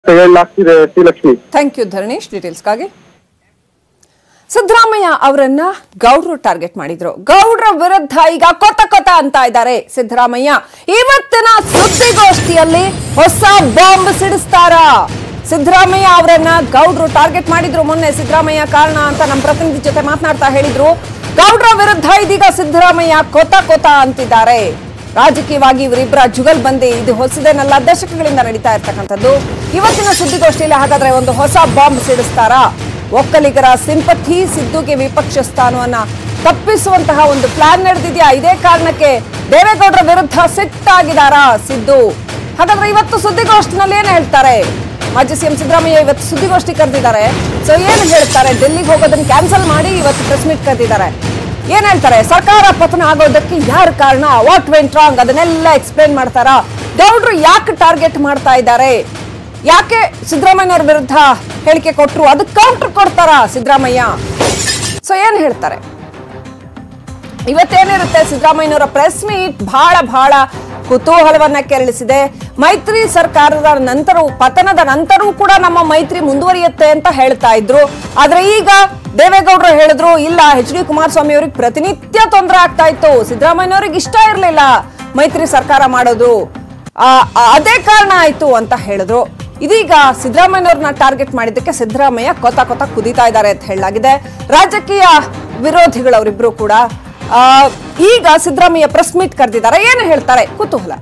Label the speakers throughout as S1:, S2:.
S1: ಏಳು ಲಾಕ್ ಇದೆ Srilakshmi
S2: thank you Dharanesh ಡೀಟೇಲ್ಸ್ಗಾಗಿ ಸಿದ್ದರಾಮಯ್ಯ ಅವರನ್ನ ಗೌಡ್ರು ಟಾರ್ಗೆಟ್ ಮಾಡಿದ್ರು ಗೌಡ್ರ ವಿರುದ್ಧ ಈಗ ಕೊತ ಕೊತ ಅಂತ ಇದ್ದಾರೆ ಸಿದ್ದರಾಮಯ್ಯ ಇವತ್ತಿನ ಸುದ್ದಿಗೋಷ್ಠಿಯಲ್ಲಿ ಹೊಸ ಬಾಂಬ್ ಸಿಡಿಸ್ತಾರ ಸಿದ್ದರಾಮಯ್ಯ ಅವರನ್ನ ಗೌಡ್ರು ಟಾರ್ಗೆಟ್ ಮಾಡಿದ್ರು ಮೊನ್ನೆ ಸಿದ್ದರಾಮಯ್ಯ ಕಾರಣ ಅಂತ ನಮ್ಮ ಪ್ರತಿನಿಧಿ ಜೊತೆ ಮಾತನಾಡ್ತಾ ಹೇಳಿದ್ರು ಗೌಡ್ರ ವಿರುದ್ಧ ಇದೀಗ ಸಿದ್ದರಾಮಯ್ಯ ಕೊತ ಕೊತ ಅಂತಿದ್ದಾರೆ ರಾಜಕೀಯವಾಗಿ ಇವರಿಬ್ಬರ ಜುಗಲ್ ಬಂದಿ ಇದು ಹೊಸದೇನಲ್ಲ ದಶಕಗಳಿಂದ ನಡೀತಾ ಇರ್ತಕ್ಕಂಥದ್ದು ಇವತ್ತಿನ ಸುದ್ದಿಗೋಷ್ಠಿಯಲ್ಲಿ ಹಾಗಾದ್ರೆ ಒಂದು ಹೊಸ ಬಾಂಬ್ ಸಿಡಿಸ್ತಾರಾ ಒಕ್ಕಲಿಗರ ಸಿಂಪಥಿ ಸಿದ್ದುಗೆ ವಿಪಕ್ಷ ಸ್ಥಾನವನ್ನ ತಪ್ಪಿಸುವಂತಹ ಒಂದು ಪ್ಲಾನ್ ನಡೆದಿದೆಯಾ ಇದೇ ಕಾರಣಕ್ಕೆ ದೇವೇಗೌಡರ ವಿರುದ್ಧ ಸಿಟ್ಟಾಗಿದಾರಾ ಸಿದ್ದು ಹಾಗಾದ್ರೆ ಇವತ್ತು ಸುದ್ದಿಗೋಷ್ಠಿನಲ್ಲಿ ಏನ್ ಹೇಳ್ತಾರೆ ಮಾಜಿ ಸಿಎಂ ಸಿದ್ದರಾಮಯ್ಯ ಇವತ್ತು ಸುದ್ದಿಗೋಷ್ಠಿ ಕರೆದಿದ್ದಾರೆ ಸೊ ಏನ್ ಹೇಳ್ತಾರೆ ಡೆಲ್ಲಿಗೆ ಹೋಗೋದನ್ನ ಕ್ಯಾನ್ಸಲ್ ಮಾಡಿ ಇವತ್ತು ಪ್ರೆಸ್ ಮೀಟ್ ಕರೆದಿದ್ದಾರೆ ಏನ್ ಹೇಳ್ತಾರೆ ಸರ್ಕಾರ ಪತನ ಆಗೋದಕ್ಕೆ ಯಾರು ಕಾರಣ ವಾಟ್ ವೆಂಟ್ ರಾಂಗ್ ಅದನ್ನೆಲ್ಲ ಎಕ್ಸ್ಪ್ಲೇನ್ ಮಾಡ್ತಾರಾ ಗೌಡ್ರು ಯಾಕೆ ಟಾರ್ಗೆಟ್ ಮಾಡ್ತಾ ಇದ್ದಾರೆ ಯಾಕೆ ಸಿದ್ದರಾಮಯ್ಯನವ್ರ ವಿರುದ್ಧ ಹೇಳಿಕೆ ಕೊಟ್ರು ಅದಕ್ಕೆ ಕೌಂಟರ್ ಕೊಡ್ತಾರ ಸಿದ್ದರಾಮಯ್ಯ ಸೊ ಏನ್ ಹೇಳ್ತಾರೆ ಇವತ್ತೇನಿರುತ್ತೆ ಸಿದ್ದರಾಮಯ್ಯನವರ ಪ್ರೆಸ್ ಮೀಟ್ ಬಹಳ ಬಹಳ ಕುತೂಹಲವನ್ನ ಕೆರಳಿಸಿದೆ ಮೈತ್ರಿ ಸರ್ಕಾರದ ನಂತರವೂ ಪತನದ ನಂತರವೂ ಕೂಡ ನಮ್ಮ ಮೈತ್ರಿ ಮುಂದುವರಿಯುತ್ತೆ ಅಂತ ಹೇಳ್ತಾ ಇದ್ರು ಆದ್ರೆ ಈಗ ದೇವೇಗೌಡರು ಹೇಳಿದ್ರು ಇಲ್ಲ ಎಚ್ ಡಿ ಕುಮಾರಸ್ವಾಮಿ ಅವ್ರಿಗೆ ಪ್ರತಿನಿತ್ಯ ತೊಂದರೆ ಆಗ್ತಾ ಇತ್ತು ಸಿದ್ದರಾಮಯ್ಯನವ್ರಿಗೆ ಇಷ್ಟ ಇರಲಿಲ್ಲ ಮೈತ್ರಿ ಸರ್ಕಾರ ಮಾಡೋದು ಆ, ಆ, ಅದೇ ಕಾರಣ ಆಯ್ತು ಅಂತ ಹೇಳಿದ್ರು ಇದೀಗ ಸಿದ್ದರಾಮಯ್ಯನವ್ರನ್ನ ಟಾರ್ಗೆಟ್ ಮಾಡಿದ್ದಕ್ಕೆ ಸಿದ್ದರಾಮಯ್ಯ ಕೊತ ಕೊತ ಕುದೀತಾ ಇದ್ದಾರೆ ಅಂತ ಹೇಳಲಾಗಿದೆ ರಾಜಕೀಯ ವಿರೋಧಿಗಳು ಅವರಿಬ್ರು ಕೂಡ ಆ, ಈಗ ಸಿದ್ದರಾಮಯ್ಯ ಪ್ರೆಸ್ ಮೀಟ್ ಕರೆದಿದ್ದಾರೆ ಏನು ಹೇಳ್ತಾರೆ ಕುತೂಹಲ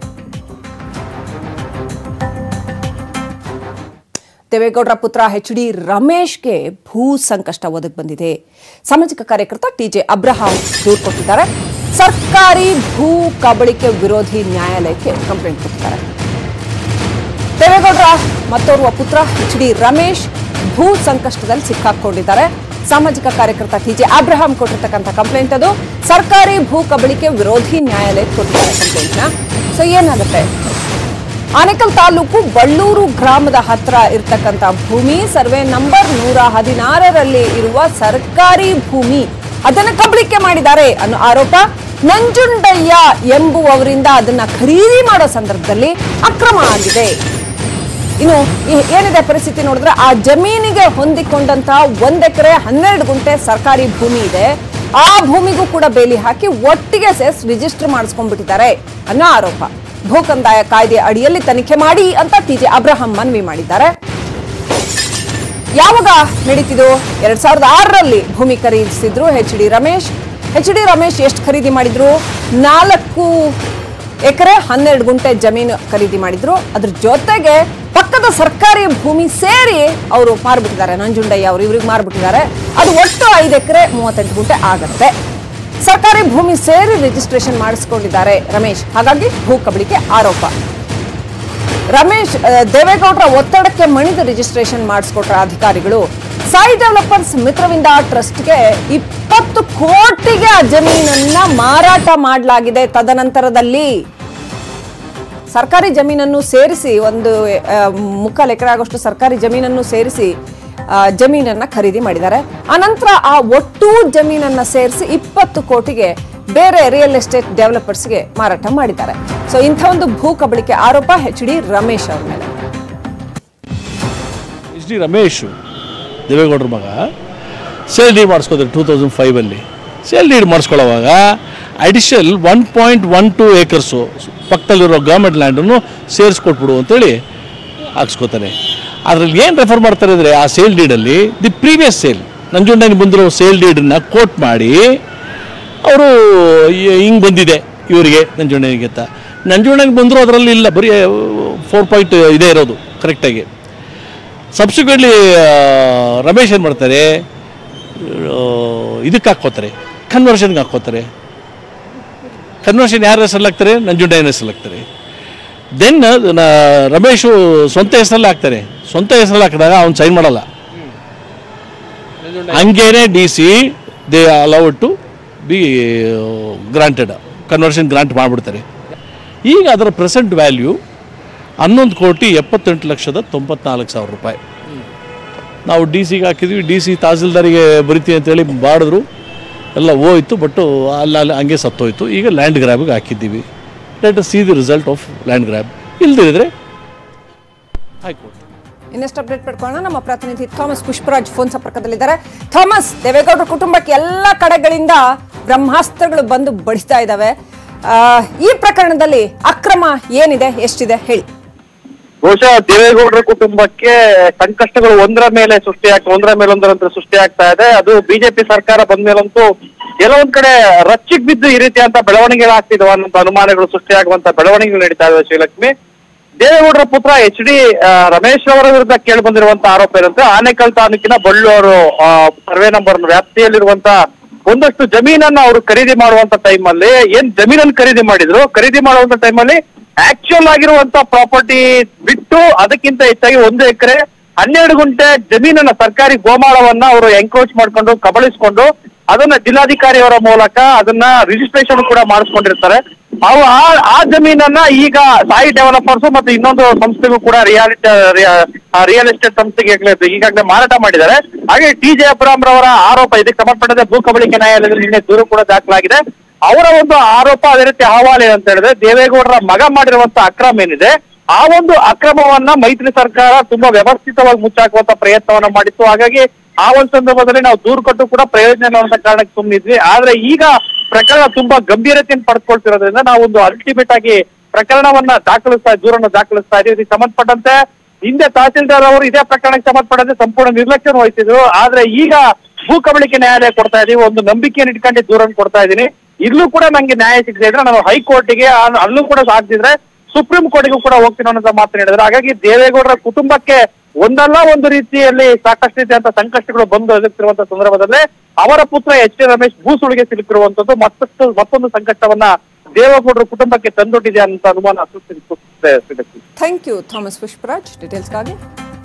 S2: ದೇವೇಗೌಡರ ಪುತ್ರ ಎಚ್ ಡಿ ರಮೇಶ್ಗೆ ಭೂ ಸಂಕಷ್ಟ ಒದಗಿ ಬಂದಿದೆ ಸಾಮಾಜಿಕ ಕಾರ್ಯಕರ್ತ ಟಿಜೆ ಅಬ್ರಹಾಂ ದೂರು ಕೊಟ್ಟಿದ್ದಾರೆ ಸರ್ಕಾರಿ ಭೂ ಕಬಳಿಕೆ ವಿರೋಧಿ ನ್ಯಾಯಾಲಯಕ್ಕೆ ಕಂಪ್ಲೇಂಟ್ ಕೊಟ್ಟಿದ್ದಾರೆ ದೇವೇಗೌಡರ ಮತ್ತೋರ್ವ ಪುತ್ರ ಎಚ್ ಡಿ ರಮೇಶ್ ಭೂ ಸಂಕಷ್ಟದಲ್ಲಿ ಸಿಕ್ಕಾಕೊಂಡಿದ್ದಾರೆ ಸಾಮಾಜಿಕ ಕಾರ್ಯಕರ್ತ ಟಿಜೆ ಅಬ್ರಹಾಂ ಕೊಟ್ಟಿರ್ತಕ್ಕಂಥ ಕಂಪ್ಲೇಂಟ್ ಅದು ಸರ್ಕಾರಿ ಭೂ ಕಬಳಿಕೆ ವಿರೋಧಿ ನ್ಯಾಯಾಲಯಕ್ಕೆ ಕೊಟ್ಟಿದ್ದಾರೆ ಕಂಪ್ಲೇಂಟ್ನ ಸೊ ಏನಾಗುತ್ತೆ ಆನೇಕಲ್ ತಾಲೂಕು ಬಳ್ಳೂರು ಗ್ರಾಮದ ಹತ್ರ ಇರ್ತಕ್ಕಂಥ ಭೂಮಿ ಸರ್ವೆ ನಂಬರ್ ನೂರ ಹದಿನಾರರಲ್ಲಿ ಇರುವ ಸರ್ಕಾರಿ ಭೂಮಿ ಅದನ್ನ ಕಬಳಿಕೆ ಮಾಡಿದ್ದಾರೆ ಅನ್ನೋ ಆರೋಪ ನಂಜುಂಡಯ್ಯ ಎಂಬುವವರಿಂದ ಅದನ್ನ ಖರೀದಿ ಮಾಡೋ ಸಂದರ್ಭದಲ್ಲಿ ಅಕ್ರಮ ಆಗಿದೆ ಇನ್ನು ಈ- ಏನಿದೆ ಪರಿಸ್ಥಿತಿ ನೋಡಿದ್ರೆ ಆ ಜಮೀನಿಗೆ ಹೊಂದಿಕೊಂಡಂತ ಒಂದ್ ಎಕರೆ ಹನ್ನೆರಡು ಗುಂಟೆ ಸರ್ಕಾರಿ ಭೂಮಿ ಇದೆ ಆ ಭೂಮಿಗೂ ಕೂಡ ಬೇಲಿ ಹಾಕಿ ಒಟ್ಟಿಗೆ ಸೆಸ್ ರಿಜಿಸ್ಟರ್ ಮಾಡಿಸ್ಕೊಂಡ್ಬಿಟ್ಟಿದ್ದಾರೆ ಅನ್ನೋ ಆರೋಪ ಭೂ ಕಂದಾಯ ಕಾಯ್ದೆ ಅಡಿಯಲ್ಲಿ ತನಿಖೆ ಮಾಡಿ ಅಂತ ಟಿಜೆ ಅಬ್ರಹಾಂ ಮನವಿ ಮಾಡಿದ್ದಾರೆ ಯಾವಾಗ ನಡೀತಿದ್ದು ಎರಡ್ ಸಾವಿರದ ಆರರಲ್ಲಿ ಭೂಮಿ ಖರೀದಿಸಿದ್ರು H D Ramesh H D Ramesh ಎಷ್ಟು ಖರೀದಿ ಮಾಡಿದ್ರು ನಾಲ್ಕು ಎಕರೆ ಹನ್ನೆರಡು ಗುಂಟೆ ಜಮೀನು ಖರೀದಿ ಮಾಡಿದ್ರು ಅದ್ರ ಜೊತೆಗೆ ಪಕ್ಕದ ಸರ್ಕಾರಿ ಭೂಮಿ ಸೇರಿ ಅವರು ಮಾರ್ಬಿಟ್ಟಿದ್ದಾರೆ ನಂಜುಂಡಯ್ಯ ಅವರು ಇವ್ರಿಗೆ ಮಾರ್ಬಿಟ್ಟಿದ್ದಾರೆ ಅದು ಒಟ್ಟು ಐದು ಎಕರೆ ಮೂವತ್ತೆಂಟು ಗುಂಟೆ ಆಗತ್ತೆ ಸರ್ಕಾರಿ ಭೂಮಿ ಸೇರಿ ರಿಜಿಸ್ಟ್ರೇಷನ್ ಮಾಡಿಸ್ಕೊಂಡಿದ್ದಾರೆ ರಮೇಶ್ ಹಾಗಾಗಿ ಭೂ ಕಬಳಿಕೆ ಆರೋಪ ರಮೇಶ್ ಆ, ದೇವೇಗೌಡರ ಒತ್ತಡಕ್ಕೆ ಮಣಿದು ರಿಜಿಸ್ಟ್ರೇಷನ್ ಮಾಡಿಸ್ಕೊಟ್ರ ಅಧಿಕಾರಿಗಳು ಸಾಯಿ ಡೆವಲಪರ್ಸ್ ಮಿತ್ರವಿಂದ ಟ್ರಸ್ಟ್ಗೆ ಇಪ್ಪತ್ತು ಕೋಟಿಗೆ ಆ ಜಮೀನನ್ನ ಮಾರಾಟ ಮಾಡಲಾಗಿದೆ ತದನಂತರದಲ್ಲಿ ಸರ್ಕಾರಿ ಜಮೀನನ್ನು ಸೇರಿಸಿ ಒಂದು ಆ, ಮುಕ್ಕಾಲು ಎಕರೆ ಆಗೋಷ್ಟು ಸರ್ಕಾರಿ ಜಮೀನನ್ನು ಸೇರಿಸಿ ಆ, ಜಮೀನನ್ನ ಖರೀದಿ ಮಾಡಿದ್ದಾರೆ ಆನಂತರ ಆ ಒಟ್ಟು ಜಮೀನನ್ನ ಸೇರಿಸಿ ಇಪ್ಪತ್ತು ಕೋಟಿಗೆ ಬೇರೆ ರಿಯಲ್ ಎಸ್ಟೇಟ್ ಡೆವಲಪರ್ಸ್ಗೆ ಮಾರಾಟ ಮಾಡಿದ್ದಾರೆ ಸೊ ಇಂಥ ಒಂದು ಭೂ ಕಬಳಿಕೆ ಆರೋಪ ಎಚ್ ಡಿ ರಮೇಶ್ ಅವ್ರ ಮೇಲೆ
S3: ಎಚ್ ಡಿ ರಮೇಶ್ ದೇವೇಗೌಡರ ಮಗ ಸೇಲ್ ಡೀಡ್ ಮಾಡಿಸ್ಕೋತಾರೆ ಟೂ ತೌಸಂಡ್ ಫೈವಲ್ಲಿ ಸೇಲ್ ಡೀಡ್ ಮಾಡಿಸ್ಕೊಳ್ಳೋವಾಗ additional one point one two acres ಪಕ್ಕದಲ್ಲಿರೋ ಗೌರ್ಮೆಂಟ್ ಲ್ಯಾಂಡನ್ನು ಸೇರಿಸ್ಕೊಟ್ಬಿಡು ಅಂತೇಳಿ ಹಾಕ್ಸ್ಕೋತಾನೆ ಅದರಲ್ಲಿ ಏನು ರೆಫರ್ ಮಾಡ್ತಾರೆ ಅಂದರೆ ಆ ಸೇಲ್ ಡೀಡಲ್ಲಿ ದಿ ಪ್ರೀವಿಯಸ್ ಸೇಲ್ ನಂಜುಂಡನಿಗೆ ಬಂದಿರೋ ಸೇಲ್ ಡೀಡನ್ನು ಕೋಟ್ ಮಾಡಿ ಅವರು ಹಿಂಗೆ ಬಂದಿದೆ ಇವರಿಗೆ ನಂಜುಂಡನಿಗೆ ಅಂತ ನಂಜುಂಡನಿಗೆ ಬಂದರೂ ಅದರಲ್ಲಿ ಇಲ್ಲ ಬರೀ ಫೋರ್ ಪಾಯಿಂಟ್ ಇದೇ ಇರೋದು ಕರೆಕ್ಟಾಗಿ ಸಬ್ಸಿಕ್ವೆಂಟ್ಲಿ ರಮೇಶ್ ಏನು ಮಾಡ್ತಾರೆ ಆ, ಇದಕ್ಕೆ ಹಾಕ್ಕೋತಾರೆ ಕನ್ವರ್ಷನ್ಗೆ ಹಾಕ್ಕೋತಾರೆ ಕನ್ವರ್ಷನ್ ಯಾರ ಹೆಸರಲ್ಲಿ ಹಾಕ್ತಾರೆ ನಂಜುಂಡಯ್ಯನ ಹೆಸರಲ್ಲಿ ಹಾಕ್ತಾರೆ ದೆನ್ ರಮೇಶು ಸ್ವಂತ ಹೆಸರಲ್ಲಿ ಹಾಕ್ತಾರೆ ಸ್ವಂತ ಹೆಸರಲ್ಲಿ ಹಾಕಿದಾಗ ಅವ್ನು ಸೈನ್ ಮಾಡಲ್ಲ ಹಂಗೇನೆ D C they allowed to be granted conversion grant ಮಾಡಿಬಿಡ್ತಾರೆ ಈಗ ಅದರ ಪ್ರೆಸೆಂಟ್ ವ್ಯಾಲ್ಯೂ ಹನ್ನೊಂದು ಕೋಟಿ ಎಪ್ಪತ್ತೆಂಟು ಲಕ್ಷದ ತೊಂಬತ್ನಾಲ್ಕು ಸಾವಿರ ರೂಪಾಯಿ ನಾವು ಡಿ ಸಿಗೆ ಹಾಕಿದ್ವಿ ಡಿ ಸಿ ತಹಸೀಲ್ದಾರಿಗೆ ಬರಿತೀವಿ ಅಂತೇಳಿ ಮಾಡಿದ್ರು ಎಲ್ಲ ಹೋಯ್ತು ಬಟ್ ಅಲ್ಲಿ ಅಲ್ಲಿ ಹಂಗೆ ಸತ್ತೋಯ್ತು ಈಗ ಲ್ಯಾಂಡ್ ಗ್ರ್ಯಾಬಿಗೆ ಹಾಕಿದ್ದೀವಿ let see the result of land grab ಇಲ್ದಿದ್ರೆ ಹೈಕೋರ್ಟ್
S2: ಇನ್ನಷ್ಟು ಅಪ್ಡೇಟ್ ಪಡ್ಕೊಳ್ಳೋಣ ನಮ್ಮ ಪ್ರತಿನಿಧಿ ಥಾಮಸ್ ಪುಷ್ಪರಾಜ್ ಫೋನ್ ಸಂಪರ್ಕದಲ್ಲಿದ್ದಾರೆ ಥಾಮಸ್ ದೇವೇಗೌಡರ ಕುಟುಂಬಕ್ಕೆ ಎಲ್ಲ ಕಡೆಗಳಿಂದ ಬ್ರಹ್ಮಾಸ್ತ್ರಗಳು ಬಂದು ಬಡಿಸ್ತಾ ಇದ್ದಾವೆ ಆ, ಈ ಪ್ರಕರಣದಲ್ಲಿ ಅಕ್ರಮ ಏನಿದೆ ಎಷ್ಟಿದೆ ಹೇಳಿ
S1: ಬಹುಶಃ ದೇವೇಗೌಡರ ಕುಟುಂಬಕ್ಕೆ ಸಂಕಷ್ಟಗಳು ಒಂದರ ಮೇಲೆ ಸೃಷ್ಟಿ ಆಗ್ತಾ ಒಂದರ ಮೇಲೆ ಒಂದರಂತೆ ಸೃಷ್ಟಿ ಆಗ್ತಾ ಇದೆ ಅದು ಬಿಜೆಪಿ ಸರ್ಕಾರ ಬಂದ ಮೇಲಂತೂ ಕೆಲವೊಂದ್ ಕಡೆ ರಚ್ಚಿಗೆ ಬಿದ್ದು ಈ ರೀತಿಯಂತ ಬೆಳವಣಿಗೆಗಳಾಗ್ತಿದ್ವು ಅನ್ನೋ ಅನುಮಾನಗಳು ಸೃಷ್ಟಿಯಾಗುವಂತ ಬೆಳವಣಿಗೆಗಳು ನಡೀತಾ ಇದಾವೆ ಶ್ರೀಲಕ್ಷ್ಮಿ ದೇವೇಗೌಡರ ಪುತ್ರ ಎಚ್ ಡಿ ರಮೇಶ್ ಅವರ ವಿರುದ್ಧ ಕೇಳಿ ಬಂದಿರುವಂತ ಆರೋಪ ಏನಂದ್ರೆ ಆನೇಕಲ್ ತಾಲೂಕಿನ ಬಳ್ಳೂರು ಆ, ಸರ್ವೆ ನಂಬರ್ ವ್ಯಾಪ್ತಿಯಲ್ಲಿರುವಂತ ಒಂದಷ್ಟು ಜಮೀನನ್ನ ಅವರು ಖರೀದಿ ಮಾಡುವಂತ ಟೈಮ್ ಅಲ್ಲಿ ಏನ್ ಜಮೀನನ್ನು ಖರೀದಿ ಮಾಡಿದ್ರು ಖರೀದಿ ಮಾಡುವಂತ ಟೈಮ್ ಅಲ್ಲಿ ಆಕ್ಚುಯಲ್ ಆಗಿರುವಂತ ಪ್ರಾಪರ್ಟಿ ಬಿಟ್ಟು ಅದಕ್ಕಿಂತ ಹೆಚ್ಚಾಗಿ ಒಂದು ಎಕರೆ ಹನ್ನೆರಡು ಗುಂಟೆ ಜಮೀನನ್ನ ಸರ್ಕಾರಿ ಗೋಮಾಳವನ್ನ ಅವರು ಎಂಕ್ರೋಚ್ ಮಾಡ್ಕೊಂಡು ಕಬಳಿಸ್ಕೊಂಡು ಅದನ್ನ ಜಿಲ್ಲಾಧಿಕಾರಿಯವರ ಮೂಲಕ ಅದನ್ನ ರಿಜಿಸ್ಟ್ರೇಷನ್ ಕೂಡ ಮಾಡಿಸ್ಕೊಂಡಿರ್ತಾರೆ ಅವು ಆ ಆ ಜಮೀನನ್ನ ಈಗ ಸಾಯಿ ಡೆವಲಪರ್ಸ್ ಮತ್ತು ಇನ್ನೊಂದು ಸಂಸ್ಥೆಗೂ ಕೂಡ ರಿಯಾಲಿಟಿ ರಿಯಲ್ ಎಸ್ಟೇಟ್ ಸಂಸ್ಥೆಗೆ ಈಗಾಗ್ಲೇ- ಈಗಾಗಲೇ ಮಾರಾಟ ಮಾಡಿದ್ದಾರೆ ಹಾಗೆ ಟಿ ಜೆ ಅಬ್ರಾಮ್ ರವರ ಆರೋಪ ಇದಕ್ಕೆ ಸಂಬಂಧಪಟ್ಟಂತೆ ಭೂ ಕಬಳಿಕೆ ನ್ಯಾಯಾಲಯದಲ್ಲಿ ನಿನ್ನೆ ದೂರು ಕೂಡ ದಾಖಲಾಗಿದೆ ಅವರ ಒಂದು ಆರೋಪ ಅದೇ ರೀತಿ ಅಹವಾಲು ಏನಂತ ಹೇಳಿದ್ರೆ ದೇವೇಗೌಡರ ಮಗ ಮಾಡಿರುವಂತ ಅಕ್ರಮ ಏನಿದೆ ಆ ಒಂದು ಅಕ್ರಮವನ್ನ ಮೈತ್ರಿ ಸರ್ಕಾರ ತುಂಬಾ ವ್ಯವಸ್ಥಿತವಾಗಿ ಮುಚ್ಚಾಕುವಂತ ಪ್ರಯತ್ನವನ್ನ ಮಾಡಿತ್ತು ಹಾಗಾಗಿ ಆ ಒಂದು ಸಂದರ್ಭದಲ್ಲಿ ನಾವು ದೂರು ಕೊಟ್ಟು ಕೂಡ ಪ್ರಯೋಜನ ಇಲ್ಲ ಅಂತ ಕಾರಣಕ್ಕೆ ಸುಮ್ಮನಿದ್ವಿ ಆದ್ರೆ ಈಗ ಪ್ರಕರಣ ತುಂಬಾ ಗಂಭೀರತೆಯನ್ನು ಪಡ್ಕೊಳ್ತಿರೋದ್ರಿಂದ ನಾವು ಒಂದು ಅಲ್ಟಿಮೇಟ್ ಆಗಿ ಪ್ರಕರಣವನ್ನ ದಾಖಲಿಸ್ತಾ ದೂರನ್ನು ದಾಖಲಿಸ್ತಾ ಇದೀವಿ ಇದಕ್ಕೆ ಸಂಬಂಧಪಟ್ಟಂತೆ ಹಿಂದೆ ತಹಸೀಲ್ದಾರ್ ಅವರು ಇದೇ ಪ್ರಕರಣಕ್ಕೆ ಸಂಬಂಧಪಟ್ಟಂತೆ ಸಂಪೂರ್ಣ ನಿರ್ಲಕ್ಷ್ಯ ವಹಿಸಿದ್ರು ಆದ್ರೆ ಈಗ ಭೂ ಕಬಳಿಕೆ ನ್ಯಾಯಾಲಯ ಕೊಡ್ತಾ ಇದೀವಿ ಒಂದು ನಂಬಿಕೆಯನ್ನು ಇಟ್ಕೊಂಡು ದೂರನ್ನು ಕೊಡ್ತಾ ಇದ್ದೀನಿ ಇಲ್ಲೂ ಕೂಡ ನಂಗೆ ನ್ಯಾಯ ಸಿಗದೆ ಇದ್ರೆ ನಾನು ಹೈಕೋರ್ಟ್ಗೆ ಅಲ್ಲೂ ಕೂಡ ಸಾಧ್ಯದ್ರೆ ಸುಪ್ರೀಂ ಕೋರ್ಟ್ಗೂ ಕೂಡ ಹೋಗ್ತೀನಿ ಅನ್ನೋ ಮಾತು ಹೇಳಿದ್ರೆ ಹಾಗಾಗಿ ದೇವೇಗೌಡರ ಕುಟುಂಬಕ್ಕೆ ಒಂದಲ್ಲ ಒಂದು ರೀತಿಯಲ್ಲಿ ಸಾಕಷ್ಟು ರೀತಿಯಂತ ಸಂಕಷ್ಟಗಳು ಬಂದು ಎದುರ್ತಿರುವಂತ ಸಂದರ್ಭದಲ್ಲೇ ಅವರ ಪುತ್ರ ಎಚ್ ಡಿ ರಮೇಶ್ ಭೂಸುಳಿಗೆ ಸಿಲುಕಿರುವಂತದ್ದು ಮತ್ತಷ್ಟು ಮತ್ತೊಂದು ಸಂಕಷ್ಟವನ್ನ ದೇವೇಗೌಡರ ಕುಟುಂಬಕ್ಕೆ ತಂದೊಡ್ಡಿದೆ ಅಂತ ಅನುಮಾನ ಸೃಷ್ಟಿಸುತ್ತೆ ಶ್ರೀಲಕ್ಷ್ಮಿ.
S2: ಥ್ಯಾಂಕ್ ಯು ಥಾಮಸ್ ಪುಷ್ಪರಾಜ್ ಡೀಟೇಲ್ಸ್ಗಾಗಿ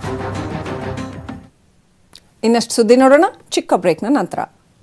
S2: ಇನ್ನಷ್ಟು ಸುದ್ದಿ ನೋಡೋಣ ಚಿಕ್ಕ ಬ್ರೇಕ್ನ ನಂತರ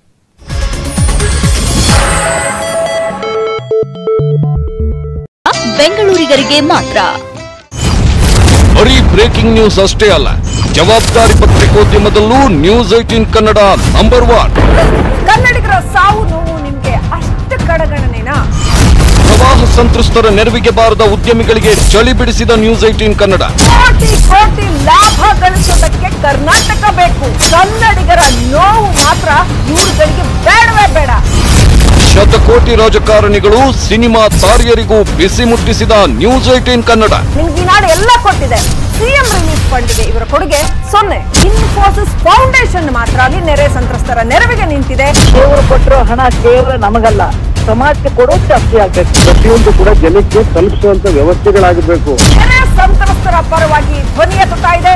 S4: ಬೆಂಗಳೂರಿಗರಿಗೆ ಮಾತ್ರ
S5: ಬರೀ ಬ್ರೇಕಿಂಗ್ ನ್ಯೂಸ್ ಅಷ್ಟೇ ಅಲ್ಲ ಜವಾಬ್ದಾರಿ ಪತ್ರಿಕೋದ್ಯಮದಲ್ಲೂ news eighteen Kannada number one
S2: ಕನ್ನಡಿಗರ ಸಾವು ನೋವು ನಿಮ್ಗೆ ಅಷ್ಟು ಕಡಗಣನೆನಾ
S5: ಪ್ರವಾಹ ಸಂತ್ರಸ್ತರ ನೆರವಿಗೆ ಬಾರದ ಉದ್ಯಮಿಗಳಿಗೆ ಚಳಿ ಬಿಡಿಸಿದ ನ್ಯೂಸ್ ಏಟೀನ್ ಕನ್ನಡ
S2: ಕೋಟಿ ಕೋಟಿ ಲಾಭ ಗಳಿಸೋದಕ್ಕೆ ಕರ್ನಾಟಕ ಬೇಕು ಕನ್ನಡಿಗರ ನೋವು ಮಾತ್ರ ಇವ್ರುಗಳಿಗೆ ಬೇಡವೇ ಬೇಡ
S5: ಶತಕೋಟಿ ರಾಜಕಾರಣಿಗಳು ಸಿನಿಮಾ ತಾರಿಯರಿಗೂ ಬಿಸಿ ಮುಟ್ಟಿಸಿದ ನ್ಯೂಸ್ ಏಟೀನ್ ಕನ್ನಡ
S2: ನಿಮ್ಗೆ ಈ ನಾಡು ಎಲ್ಲ ಕೊಟ್ಟಿದೆ ಸಿಎಂ ರಿಲೀಫ್ ಫಂಡ್ಗೆ ಇವರ ಕೊಡುಗೆ ಸೊನ್ನೆ ಇನ್ಫೋಸಿಸ್ ಫೌಂಡೇಶನ್ ಮಾತ್ರ ಅಲ್ಲಿ ನೆರೆ ಸಂತ್ರಸ್ತರ ನೆರವಿಗೆ ನಿಂತಿದೆ
S6: ದೇವರು ಕೊಟ್ಟಿರೋ ಹಣ ಕೇವಲ ನಮಗಲ್ಲ ಸಮಾಜಕ್ಕೆ ಕೊಡೋದು ಜಾಸ್ತಿ ಆಗ್ಬೇಕು
S1: ಪ್ರತಿಯೊಂದು ಕೂಡ ಜನಕ್ಕೆ ತಲುಪಿಸುವಂತ ವ್ಯವಸ್ಥೆಗಳಾಗಬೇಕು
S2: ನೆರೆ ಸಂತ್ರಸ್ತರ ಪರವಾಗಿ ಧ್ವನಿ ಎತ್ತುತ್ತಾ ಇದೆ